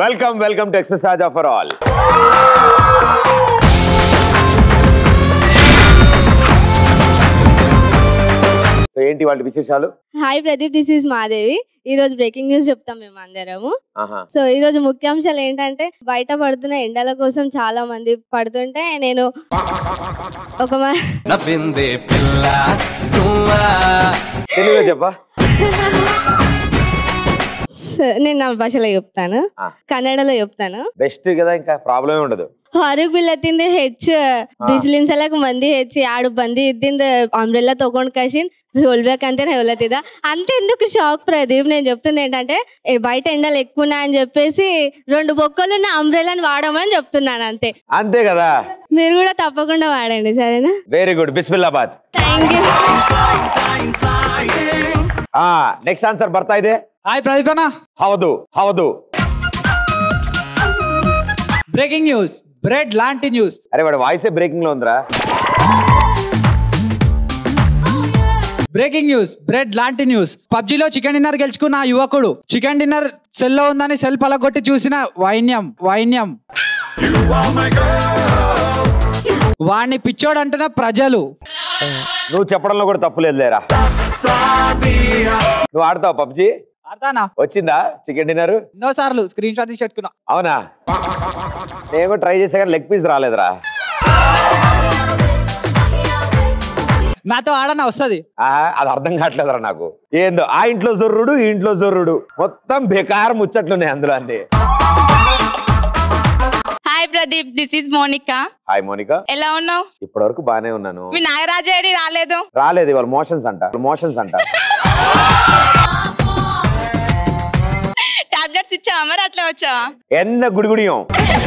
Welcome welcome to Express Raja for all so ఏంటి వాళ్ళ విశేషాలు hi Pradeep this is Madevi ఈ రోజు బ్రేకింగ్ న్యూస్ చెప్తాం మేము అందరము ఆహా సో ఈ రోజు ముఖ్యాంశాలు ఏంటంటే బయట పడుతున్న ఎండల కోసం చాలా మంది పడుతుంటే నేను ఒక మ- నవ్విందే పిల్ల నువ్వా తెలుగులో చెప్పా స- నేను నా భాషలో చెప్తాను ఆ. కన్నడలో చెప్తాను బెస్ట్ కదా ఇంకా ಪ್ರಾಬ್ಲಮ್ ఉండదు ಹೊರಗ್ ಬೀಳತ್ತಿಂದ ಹೆಚ್ಚು ಬಿಸಿಲಿನ ಸಲಕ್ ಮಂದಿ ಹೆಚ್ಚು ಎರಡು ಬಂದಿ ಇದ್ದಿಂದ ಅಂಬ್ರೆಲ್ಲ ತಗೊಂಡ್ ಕಸಿನ್ ಹೊಲ್ಬೇಕಂತ ಹೊಲತ್ತಿದ అంతెందుకు షాక్ ప్రదీప్ నేను చెప్తుంది ఏంటంటే ఏ బయట ఎండలు ఎక్కువ అని చెప్పేసి రెండు బొక్కలు నా అంబ్రెల్లాని వాడమని చెప్తున్నాను అంతే అంతే కదా మీరు కూడా తప్పకుండా వాడండి సరేనా వెరీ గుడ్ బిస్మిల్లాబాద్ థ్యాంక్ యూ నెక్స్ట్ ఆన్సర్ ಬರ್ತಾ ಇದೆ హాయ్ ప్రదీప్ అన్న ಹೌದು ಹೌದು బ్రేకింగ్ న్యూస్ బ్రెడ్ లాంటి న్యూస్ అరే వాడు వాయిసే బ్రేకింగ్ లో ఉందిరా బ్రేకింగ్ న్యూస్ బ్రెడ్ లాంటి న్యూస్ పబ్జీలో చికెన్ డిన్నర్ గెలుచుకున్న ఆ యువకుడు చికెన్ డిన్నర్ సెల్లో ఉందని సెల్ పలగొట్టి చూసిన వైన్యం వైన్యం వాడిని పిచ్చోడు అంటున్న ప్రజలు నువ్వు చెప్పడంలో కూడా తప్పు లేదు లేరా నువ్వు ఆడతావు పబ్జి అర్థానా వచ్చిందా చికెన్ డిన్నర్ ఎన్నో సార్లు స్క్రీన్ షాట్ తీసి పెట్టుకున్నా అవునా నేను కూడా ట్రై చేసా కానీ లెగ్ పీస్ రాలేదురా నాతో ఆడనా వస్తుంది ఆహా, అది అర్థం కావట్లేదురా నాకు ఏందో ఆ ఇంట్లో జొర్రుడు ఈ ఇంట్లో జొర్రుడు మొత్తం బేకారం ముచ్చట్లున్నాయి అందులో అన్ని hi Pradeep this is Monica hi Monica ఎలా ఉన్నావు ఇప్పటి వరకు బానే ఉన్నాను మీ నాగరాజేడి రాలేదు రాలేదు ఇవాళ మోషన్స్ అంట మోషన్స్ అంట టాబ్లెట్స్ ఇచ్చావా మరి అట్లా వచ్చావా ఎన్న గుడిగుడియం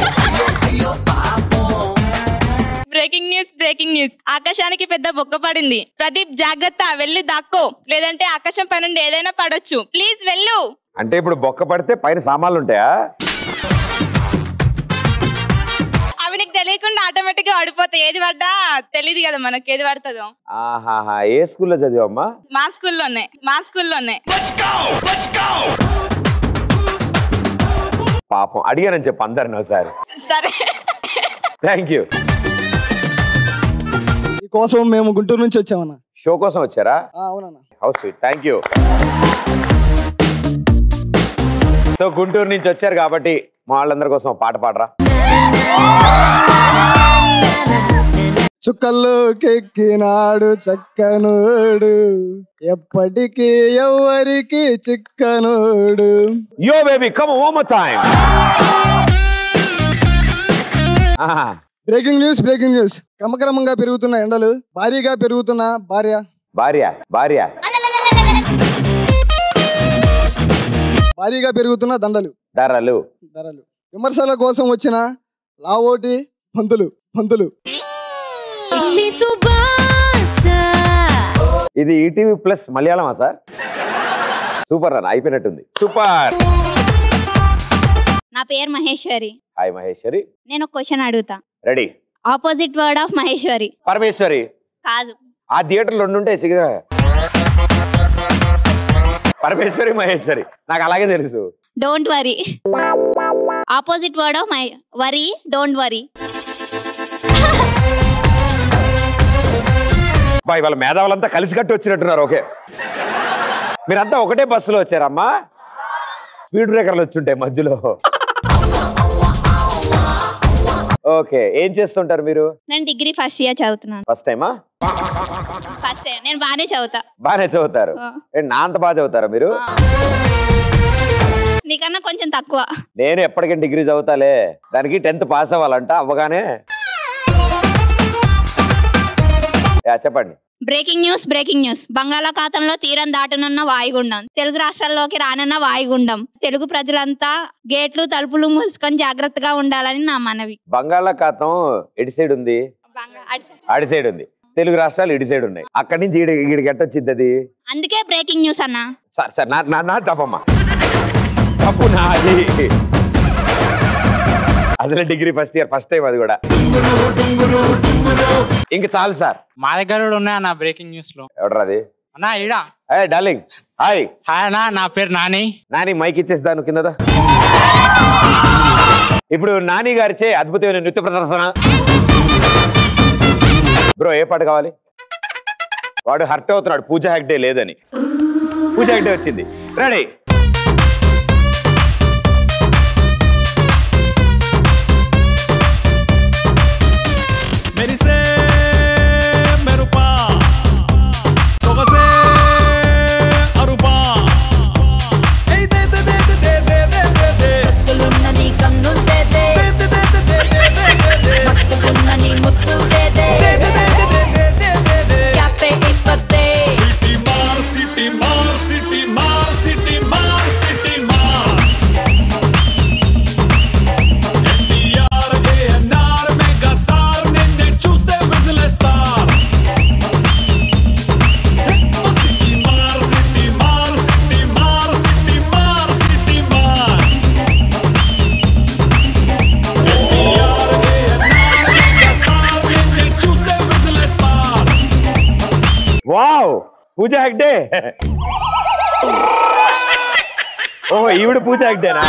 బ్రేకింగ్ న్యూస్ బ్రేకింగ్ న్యూస్ ఆకాశానికి పెద్ద బొక్క పడింది ప్రదీప్ జాగ్రత్త వెళ్ళి దాక్కో లేదంటే ఆకాశం పై నుండి ఏదైనా పడొచ్చు ప్లీజ్ వెళ్ళు అంటే ఇప్పుడు బొక్క పడితే పైన సామాన్లు ఉంటాయా అవి నీకు తెలియకుండా ఆటోమేటిక్ గా పడిపోతాయి ఏది పడ్డా తెలియదు కదా మనకి ఏది పడుతుందో ఆహాహా ఏ స్కూల్లో చదివమ్మా మా స్కూల్లోనే మా స్కూల్లోనే పాపం అడిగానని చెప్పు అందరిని ఒకసారి సరే థ్యాంక్ యూ కోసం మేము గుంటూరు నుంచి వచ్చామన్న షో కోసం వచ్చారా ఆ, అవునన్న how's sweet thank you so Guntur నుంచి వచ్చారు కాబట్టి మా వాళ్ళందరి కోసం ఒక పాట పాడరా చుక్కల్లోకెక్కినాడు చక్కనోడు ఎప్పటికీ ఎవ్వరికి చిక్కనోడు yo baby come one more time breaking news breaking news క్రమక్రమంగా పెరుగుతున్న ఎండలు భారీగా పెరుగుతున్న భార్య భార్య భార్య భారీగా పెరుగుతున్న దండలు ధరలు ధరలు విమర్శల కోసం వచ్చిన లావోటి పంతులు పంతులు ఇది ఈటీవీ ప్లస్ మలయాళమా సార్ సూపర్ రన్ అయిపోయినట్టుంది సూపర్ నా పేరు మహేశ్వరి హాయ్ మహేశ్వరి నేను క్వశ్చన్ అడుగుతా ready opposite word of Maheshwari Parameshwari కాదు ఆ థియేటర్లు రెండు ఉంటాయి సిగ పరమేశ్వరి మహేశ్వరి నాకు అలాగే తెలుసు don't worry opposite word of my worry don't worry బా ఇవాళ మేధావులంతా కలిసి కట్టి వచ్చినట్టున్నారు ఓకే మీరంతా ఒకటే బస్సులో వచ్చారమ్మా స్పీడ్ బ్రేకర్లు వచ్చుంటాయి మధ్యలో ఓకే ఏం చేస్తుంటారు మీరు నేను డిగ్రీ ఫస్ట్ ఇయర్ చదువుతున్నాను ఫస్ట్ టైమా ఫస్ట్ ఇయర్ నేను బాగానే చదువుతా బాగానే చదువుతారు ఆ. ఏ, నా అంత బాగా చదువుతారా మీరు నీకన్నా కొంచెం తక్కువ నేను ఎప్పటికీ డిగ్రీ చదువుతాలే దానికి టెన్త్ పాస్ అవ్వాలంట అవ్వగానే యా, చెప్పండి బ్రేకింగ్ న్యూస్ బ్రేకింగ్ న్యూస్ బంగాళాఖాతంలో తీరం దాటనున్న వాయుగుండం తెలుగు రాష్ట్రాల్లోకి రానున్న వాయుగుండం తెలుగు ప్రజలంతా గేట్లు తలుపులు మూసుకొని జాగ్రత్తగా ఉండాలని నా మనవి బంగాళాఖాతం ఎడి సైడ్ ఉంది బంగా- అడ్- అడి సైడ్ ఉంది తెలుగు రాష్ట్రాలు ఇడి సైడ్ ఉన్నాయి అక్కడి నుంచి ఈడి ఈడికి ఎట్టొచ్చింది అది అందుకే బ్రేకింగ్ న్యూస్ అన్న సార్ సార్ నా నా నా తప్పమ్మా తప్పు నాది అసలు degree first year first time అది కూడా ఇంక చాలు సార్ మా దగ్గర కూడా ఉన్నాయి అన్న బ్రేకింగ్ న్యూస్ లో ఎవడరా అది అన్నా ఈడా ఏ డార్లింగ్ హాయ్ హాయ్ అన్న నా పేరు నాని నాని మైక్ ఇచ్చేసి దాని కిందదా ఇప్పుడు నాని గారిచే అద్భుతమైన నృత్య ప్రదర్శన బ్రో ఏ పాట కావాలి వాడు హర్ట్ అవుతున్నాడు పూజ హెగ్డే లేదని పూజ హెగ్డే వచ్చింది రెడీ మెరిసే మెరుపా సొగసే అరుపా ఏయ్ దే దే దే దే దే దే దే దే కత్తులున్న నీ కన్నులు తేదే దే దే దే దే దే దే దే దే మత్తుకున్న నీ ముత్తులు తేదే క్యాపే ఇప్పతే సిటీ మార్ సిటీ మార్ సిటీ మార్ సిటీ మార్ సిటీ మార్ ఎన్టీఆర్ ఏఎన్ఆర్ మెగా స్టార్ నిన్నే చూస్తే విజిలేస్తార్ సిటీ మార్ సిటీ మార్ సిటీ మార్ సిటీ మార్ సిటీ మార్ ఎన్టీఆర్ ఏఎన్ఆర్ మెగా స్టార్ నిన్నే చూస్తే విజిలేస్తార్ వావ్ పూజ హెగ్డే ఓహో ఈవిడ పూజ హెగ్డేనా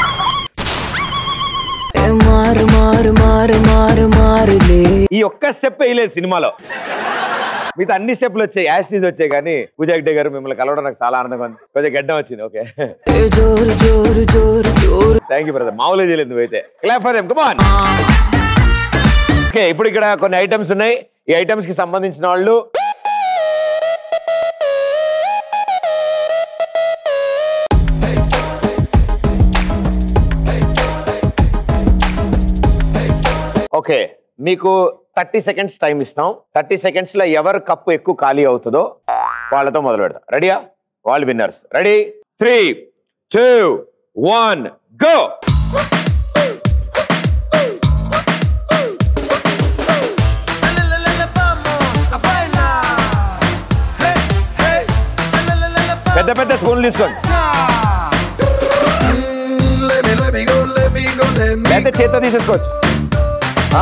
మారు మారు మారు మారు మారులే ఈ ఒక్క స్టెప్ వేయలేదు సినిమాలో మిగతా అన్ని స్టెప్లు వచ్చాయి యాస్టీజ్ వచ్చాయి కానీ పూజ హెగ్డే గారు మిమ్మల్ని కలవడం నాకు చాలా ఆనందంగా ఉంది కొంచెం గడ్డం వచ్చింది ఓకే జోరు జోరు జోరు జోరు థ్యాంక్ యూ బ్రదర్ మామూలుగా చేయలేదు నువ్వైతే clap for them come on okay ఇప్పుడు ఇక్కడ కొన్ని ఐటమ్స్ ఉన్నాయి ఈ ఐటమ్స్ కి సంబంధించిన వాళ్ళు ఓకే మీకు థర్టీ సెకండ్స్ టైం ఇస్తాం థర్టీ సెకండ్స్ లో ఎవరు కప్పు ఎక్కువ ఖాళీ అవుతుందో వాళ్ళతో మొదలు పెడతాం రెడీయా వాళ్ళు winners ready three two one go పెద్ద పెద్ద స్పూన్లు తీసుకోండి పెద్ద చేత్తో తీసేసుకోవచ్చు ఆ,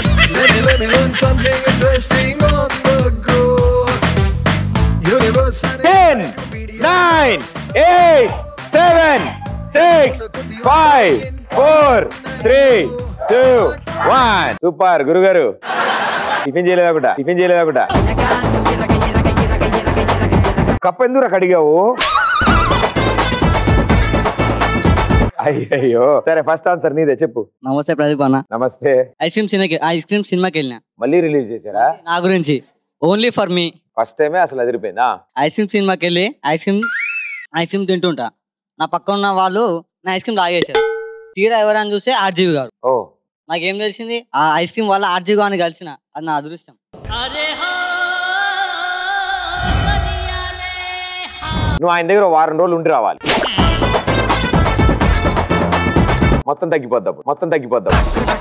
ten nine eight seven six five four three two one super గురుగారు టిఫిన్ చేయలేదా కూడా టిఫిన్ చేయలేదా కూడా కప్ ఎందుకు కడిగావు అయ్యయ్యో సరే ఫస్ట్ ఆన్సర్ నీదే చెప్పు నమస్తే ప్రదీప్ అన్న నమస్తే ఐస్ క్రీమ్ సినిమాకి ఐస్ క్రీమ్ సినిమాకి వెళ్ళిన మళ్ళీ రిలీజ్ చేశారా నా గురించి ఓన్లీ ఫర్ మీ ఫస్ట్ టైమే అసలు అదిరిపోయిందా ఐస్ క్రీమ్ సినిమాకి వెళ్ళి ఐస్ క్రీమ్ ఐస్ క్రీమ్ తింటుంటా నా పక్కన ఉన్న వాళ్ళు నా ఐస్ క్రీమ్ తాగేశారు తీరా ఎవరని చూస్తే ఆర్జీవి గారు ఓ నాకేం తెలిసింది ఆ ఐస్ క్రీమ్ వల్ల ఆర్జీవి గారిని కలిసిన అది నా అదృష్టం నువ్వు ఆయన దగ్గర వారం రోజులు ఉండి రావాలి మొత్తం తగ్గిపోద్దాం మొత్తం తగ్గిపోద్దాం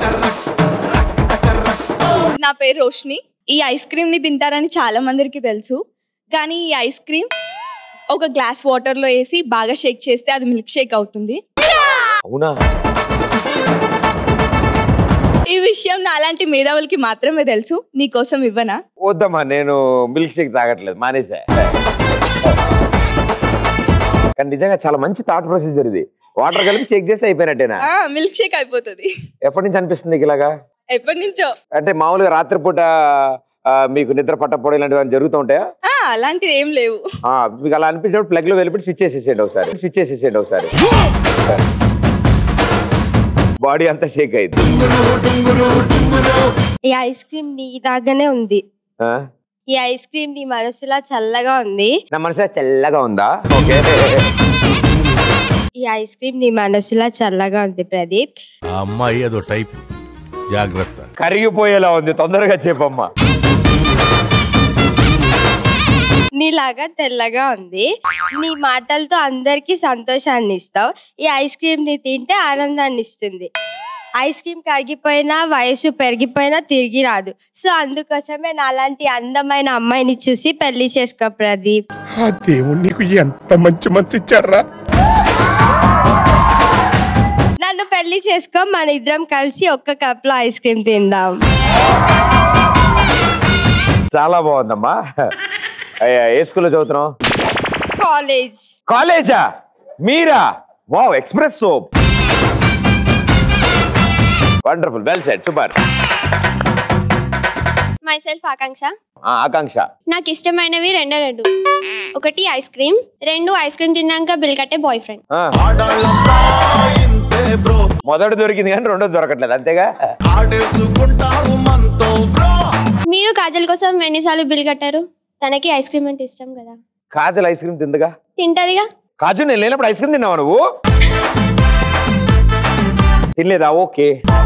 నా పేరు రోష్ని ఈ ఐస్ క్రీమ్ ని తింటారని చాలా మందికి తెలుసు కానీ ఈ ఐస్ క్రీమ్ ఒక గ్లాస్ వాటర్ లో వేసి బాగా షేక్ చేస్తే అది మిల్క్ షేక్ అవుతుంది అవునా ఈ విషయం నాలాంటి మేధావులకి మాత్రమే తెలుసు నీకోసం ఇవ్వనా వద్దమ్మా నేను మిల్క్ షేక్ తాగట్లేదు మానేసా కానీ నిజంగా చాలా మంచి థాట్ ప్రొసీజర్ ఇది వాటర్ కలిపి చెక్ చేస్తే అయిపోయినట్టేనా ఆ మిల్క్ షేక్ అయిపోతుంది ఎప్పటి నుంచి అనిపిస్తుంది నీకు ఇలాగా ఎప్పటి నుంచో అంటే మామూలుగా రాత్రిపూట ఆ, మీకు నిద్ర పట్టకపోవడం ఇలాంటివి జరుగుతూ ఉంటాయా ఆ అలాంటివి ఏం లేవు ఆ, మీకు అలా అనిపించినప్పుడు ప్లగ్ లో వెళ్ళిపోయి స్విచ్ చేసేసేయండి ఒకసారి స్విచ్ చేసేసేయండి ఒకసారి బాడీ అంతా షేక్ అయింది ఈ ఐస్ క్రీమ్ నీ దాగానే ఉంది ఆ? ఈ ఐస్ క్రీమ్ నీ మనసులా చల్లగా ఉంది నా మనసు చల్లగా ఉందా ఓకే ఈ ఐస్ క్రీమ్ నీ మనసులా చల్లగా ఉంది ప్రదీప్ ఆ అమ్మాయి అదో టైప్ జాగ్రత్త కరిగిపోయేలా ఉంది తొందరగా చెప్పమ్మా నీలాగా తెల్లగా ఉంది నీ మాటలతో అందరికీ సంతోషాన్ని ఇస్తావు ఈ ఐస్ క్రీమ్ ని తింటే ఆనందాన్ని ఇస్తుంది ఐస్ క్రీమ్ కరిగిపోయినా వయసు పెరిగిపోయినా తిరిగి రాదు సో అందుకోసమే నాలాంటి అందమైన అమ్మాయిని చూసి పెళ్లి చేసుకో ప్రదీప్ ఆ దేవుడు నీకు ఎంత మంచి మనసు ఇచ్చారా నన్ను పెళ్లి చేసుకో మన ఇద్దరం కలిసి ఒక్క కప్ లో ఐస్ క్రీమ్ తిందాం చాలా బాగుందమ్మా అయ్యా, ఏ స్కూల్లో చదువుతున్నావు కాలేజ్ కాలేజా మీరా wow express soap wonderful well set super myself Akanksha Akanksha నాకు ఇష్టమైనవి రెండే రెండు ఒకటి ఐస్ క్రీమ్ రెండు ఐస్ క్రీమ్ తిన్నాక బిల్ కట్టే బాయ్ ఫ్రెండ్ ఆ. మొదటి దొరికింది కానీ రెండోది దొరకట్లేదు అంతేగా మీరు కాజల్ కోసం ఎన్నిసార్లు బిల్ కట్టారు తనకి ఐస్ క్రీమ్ అంటే ఇష్టం కదా కాజల్ ఐస్ క్రీమ్ తిందుగా తింటదిగా కాజు నేను లేనప్పుడు ఐస్ క్రీమ్ తిన్నావా నువ్వు తినలేదా ఓకే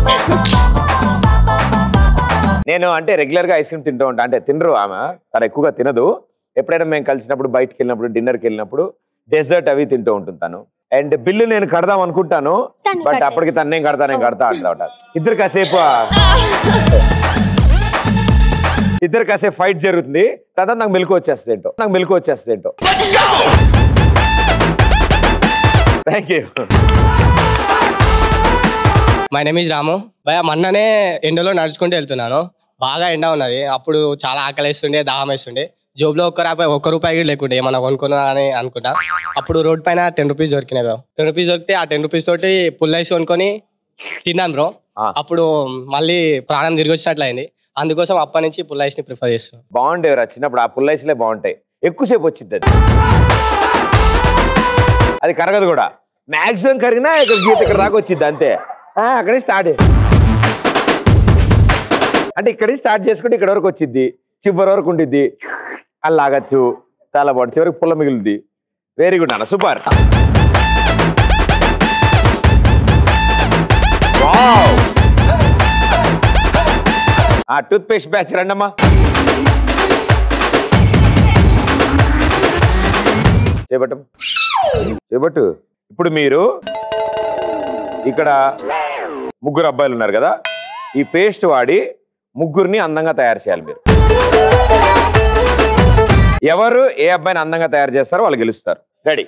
నేను అంటే రెగ్యులర్ గా ఐస్ క్రీమ్ తింటూ ఉంటా అంటే తినరు ఆమె తను ఎక్కువగా తినదు ఎప్పుడైనా మేము కలిసినప్పుడు బయటకు వెళ్ళినప్పుడు డిన్నర్కి వెళ్ళినప్పుడు డెజర్ట్ అవి తింటూ ఉంటుంది తను అండ్ బిల్లు నేను కడదాం అనుకుంటాను తను బట్ కట్టేసి. అప్పటికి తను నేను కడతా నేను కడతా అంటావట ఇద్దరు కాసేపు ఇద్దరు కాసేపు ఫైట్ జరుగుతుంది తర్వాత నాకు మెలకు వచ్చేస్తుంది ఏంటో నాకు మెలకు వచ్చేస్తుంది ఏంటో thank you my name is Ramu భయ మొన్ననే ఎండలో నడుచుకుంటూ వెళ్తున్నాను బాగా ఎండ ఉన్నది అప్పుడు చాలా ఆకలి వేస్తుండే దాహం వేస్తుండే జోబులో ఒక్క రూపాయి ఒక్క రూపాయి కూడా లేకుండే ఏమన్నా కొనుక్కున్నా అని అనుకుంటా అప్పుడు రోడ్ పైన టెన్ రూపీస్ దొరికినాయి బ్రో టెన్ రూపీస్ దొరికితే ఆ టెన్ రూపీస్ తోటి పుల్ ఐస్ కొనుక్కొని తిన్నాను బ్రో అప్పుడు మళ్ళీ ప్రాణం తిరిగి వచ్చినట్లు అయింది అందుకోసం అప్పటి నుంచి పుల్ ఐస్ ని ప్రిఫర్ చేస్తాను బాగుండేవి చిన్నప్పుడు ఆ పుల్లైస్లే బాగుంటాయి ఎక్కువసేపు వచ్చింది అది అది కరగదు కూడా మాక్సిమం కరిగినా ఇక్కడ గీత ఇక్కడ దాకా వచ్చింది అంతే ఆ, అక్కడే స్టార్ట్ అంటే ఇక్కడి స్టార్ట్ చేసుకుంటే ఇక్కడ వరకు వచ్చింది చివరి వరకు ఉండిద్ది అలా లాగచ్చు చాలా బాగుంది చివరికి పుల్ల మిగిలింది వెరీ గుడ్ అన్న సూపర్ ఆ టూత్ పేస్ట్ బ్యాచ్ రండమ్మా చేపట్టు చేపట్టు ఇప్పుడు మీరు ఇక్కడ ముగ్గురు అబ్బాయిలు ఉన్నారు కదా ఈ పేస్ట్ వాడి ముగ్గురిని అందంగా తయారు చేయాలి మీరు ఎవరు ఏ అబ్బాయిని అందంగా తయారు చేస్తారో వాళ్ళు గెలుస్తారు రెడీ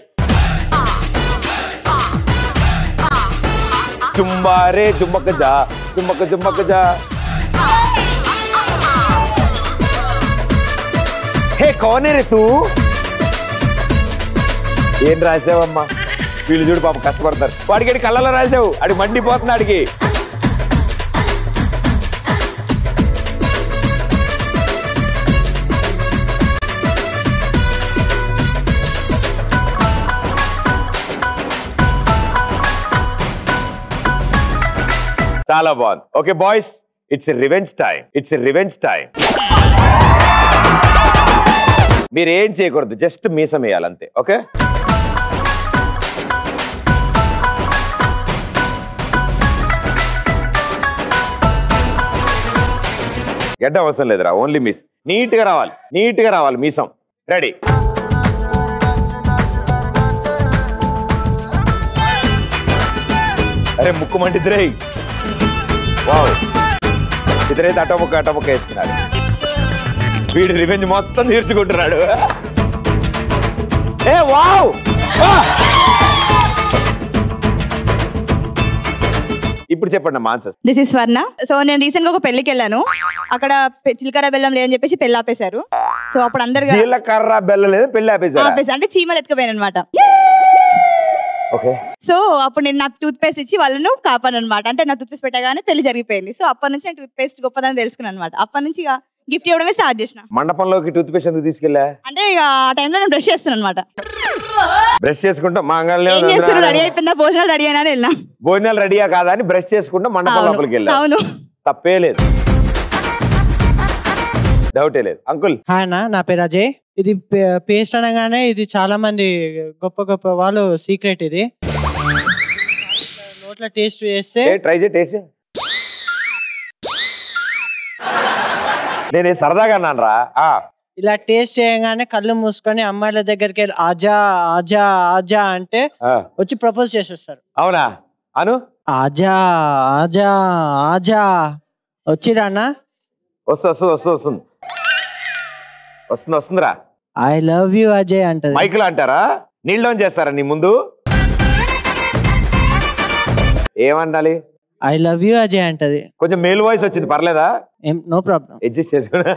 చుంబారే చుమ్మక జా చుమ్మక చుమ్మక జా హే కోనే రే తూ ఏం రాసావమ్మా వీళ్ళు చూడు పాపం కష్టపడతారు వాడికి కళ్ళలో రాసావు అడి మండిపోతుంది అడిగి చాలా బాగుంది okay boys it's revenge time it's revenge time మీరు ఏం చేయకూడదు జస్ట్ మీసం వేయాలి అంతే ఓకే గడ్డ అవసరం లేదురా ఓన్లీ మీస్ నీట్ గా రావాలి నీట్ గా రావాలి మీసం రెడీ అరే ముక్కు మంటిద్రే వావ్ ఇద్దరైతే అటముక్క అటముక్క వేస్తున్నాడు వీడు రివెంజ్ మొత్తం తీర్చుకుంటున్నాడు ఏ వావ్ ఇప్పుడు చెప్పండి మాన్సస్ దిస్ ఇస్ స్వర్ణ సో నేను రీసెంట్ గా ఒక పెళ్లికి వెళ్ళాను అక్కడ పె- జీలకర్ర బెల్లం లేదని చెప్పేసి పెళ్లి ఆపేశారు సో అప్పుడు అందరు జీలకర్ర బెల్లం లేదు పెళ్లి ఆపేశారా ఆపేసి అంటే చీమలు ఎత్తుకుపోయాను అనమాట ఓకే సో అప్పుడు నేను నా టూత్ పేస్ట్ ఇచ్చి వాళ్ళను కాపాను అనమాట అంటే నా టూత్ పేస్ట్ పెట్టగానే పెళ్లి జరిగిపోయింది సో అప్పటి నుంచి నేను టూత్ పేస్ట్ గొప్పదని తెలుసుకున్నాను అనమాట అప్పటి నుంచి ఇక గిఫ్ట్ ఇవ్వడమే స్టార్ట్ చేసిన మండపంలోకి టూత్ పేస్ట్ ఎందుకు తీసుకెళ్ళా అంటే ఇక ఆ టైంలో నేను బ్రష్ చేస్తున్నాను అనమాట బ్రష్ చేసుకుంటా ఏం మాంగళ్యం చేస్తున్నారు రెడీ అయిపోయిందా భోజనాలు రెడీ అయినా అని వెళ్ళినా భోజనాలు రెడీయా కాదా అని బ్రష్ చేసుకుంటా మండపం అవును, లోపలికి వెళ్ళా అవును. తప్పే లేదు డౌటే లేదు అంకుల్ హాయ్ అన్న నా పేరు అజయ్ ఇది పే- పేస్ట్ అనగానే ఇది చాలా మంది గొప్ప గొప్ప వాళ్ళు సీక్రెట్ ఇది నోట్లో టేస్ట్ చేస్తే ట్రై చేయి టేస్ట్ చేయి. నేను ఇది సరదాగా అన్నాను రా ఆ, ఇలా టేస్ట్ చేయగానే కళ్ళు మూసుకొని అమ్మాయిల దగ్గరికి వెళ్ళి ఆజా ఆజా ఆజా అంటే ఆ. వచ్చి ప్రపోజ్ చేసేస్తారు అవునా అను ఆజా ఆజా ఆజా వచ్చిరా అన్న వస్తుంది వస్తుంది వస్తుంది వస్తుంది వస్తుంది వస్తుందిరా ఐ లవ్ యూ అజయ్ అంటది మైకులు అంటారా నీళ్ళు ఆన్ చేస్తారా నీ ముందు ఏమండాలి ఐ లవ్ యూ అజయ్ అంటది కొంచెం మేల్ వాయిస్ వచ్చింది పర్లేదా నో ప్రాబ్లం అడ్జస్ట్ చేసుకున్నా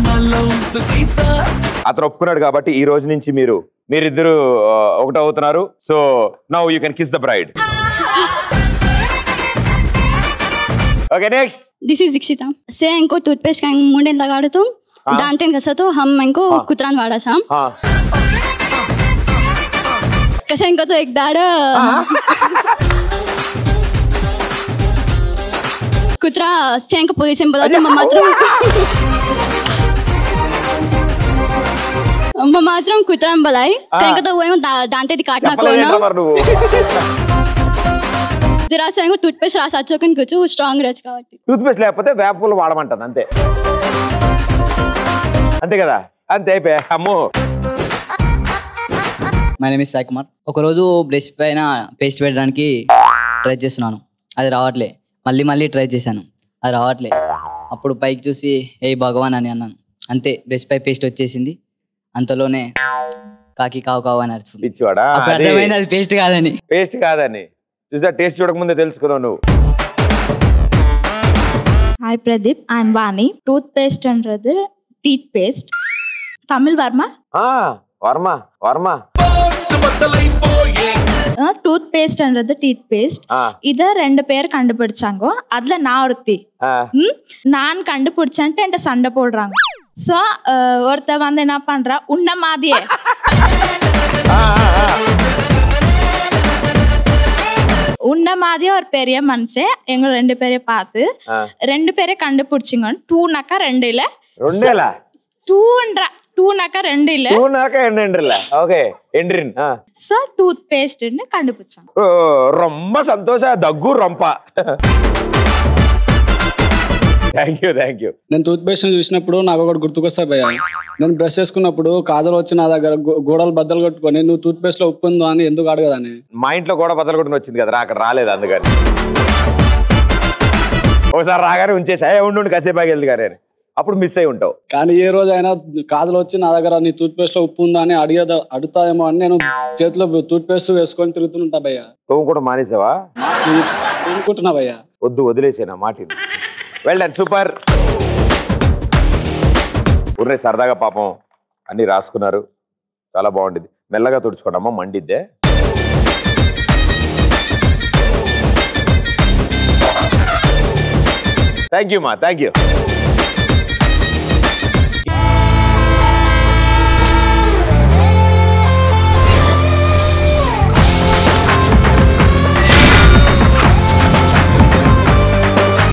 అతను ఒప్పుకున్నాడు కాబట్టి ఈ రోజు నుంచి మీరు మీరిద్దరు ఆ, ఒకటి అవుతున్నారు so now you can kiss the bride okay next this is Dikshita से इनको टूथपेस्ट का मुंडे लगा तुम हाँ। दांते कसं तो हम इनको कुत्रान वाढा हम हाँ कसं इनको तो एक दाड कुत्रा से इनको पोझिशन बदलतो मग मात्र मग मात्र कुत्रान बलाई हाँ। इनको तो वो दांते ती काटना చెప్పలేదేంట్రా మరి నువ్వు जरा से इनको टूथपेस्ट रासा चोकन कुछ स्ट्रांग रच కాబట్టి టూత్ పేస్ట్ లేకపోతే వేప పూలు వాడమంటుంది అంతే అంతే కదా అంతే అయిపోయా అమ్మో my name is Sai Kumar ఒకరోజు బ్రష్ పైన పేస్ట్ పెట్టడానికి ట్రై చేస్తున్నాను అది రావట్లే మళ్ళీ మళ్ళీ ట్రై చేశాను అది రావట్లే అప్పుడు పైకి చూసి ఏ భగవాన్ అని అన్నాను అంతే బ్రష్ పై పేస్ట్ వచ్చేసింది అంతలోనే కాకి కావు కావు అని అరుస్తుంది పిచ్చివాడా అప్పుడు అర్థమైంది అది పేస్ట్ కాదని పేస్ట్ కాదని చూసా టేస్ట్ చూడకముందే తెలుసుకున్నావు నువ్వు hi Pradeep I am Vani டூத் பேஸ்ட்ன்றது டீத் பேஸ்ட் தமிழ் வர்மா ఆ, వర్మ వర్మ டூத் பேஸ்ட்ன்றது டீத் பேஸ்ட் ఆ, இத ரெண்டு பேர் கண்டுபிடிச்சாங்க அதுல நான் ஒருத்தி ఆ. ம், நான் கண்டுபிடிச்சேன்ட்டு என்கிட்ட சண்டை போடுறாங்க ஸோ ஒருத்தன் வந்து என்ன பண்றா உன்ன மாதிரியே உன்ன மாதிரியே ஒரு பெரிய மனுஷன் எங்க ரெண்டு பேரையும் பார்த்து ఆ. ரெண்டு பேரையும் கண்டுபிடிச்சிங்க டூனாக்கா ரெண்டு இல்ல రెండేలా டூன்றா டூனாக்கா ரெண்டு இல்ல టూ నాక ఎండ్రిన్లా ఓకే ఎండ్రిన్ ఆ. ஸோ டூத் பேஸ்ட்னு கண்டுபிடிச்சாங்க ఓ, రొమ్మ సంతోష దగ్గు రొంప థ్యాంక్ యూ థ్యాంక్ యూ నేను టూత్ పేస్ట్ చూసినప్పుడు నాకు ఒకటి గుర్తుకొస్తా భయ్య నేను బ్రష్ చేసుకున్నప్పుడు కాజల్ వచ్చి నా దగ్గర గో- గోడలు బద్దలు కొట్టుకొని నువ్వు టూత్ పేస్ట్ లో ఉప్పు ఉందో అని ఎందుకు అడగదని మా ఇంట్లో కూడా బద్దలు కొట్టుకుని వచ్చింది కదా అక్కడ రాలేదు అందుకని ఒకసారి రాగానే ఉంచేసా "ఏ, ఉండు ఉండు, కాసేపు ఆగి వెళ్దు కానీ అని. అప్పుడు మిస్ అయి ఉంటావు కానీ ఏ రోజైనా కాజల్ వచ్చి నా దగ్గర నీ టూత్ పేస్ట్ లో ఉప్పు ఉందా అని అడిగేదా అడుగుతాయేమో అని నేను చేతిలో టూత్ పేస్ట్ వేసుకొని తిరుగుతుంటా భయ్య తోము కూడా మానేసావా అనుకుంటున్నా భయ్య వద్దు వదిలేసాను ఆ మాటిని వెళ్ళండి సూపర్ ఉర్రే సరదాగా పాపం అన్ని రాసుకున్నారు చాలా బాగుండేది మెల్లగా తుడుచుకోండి అమ్మ మండిద్దే థ్యాంక్ యూ మా థ్యాంక్ యూ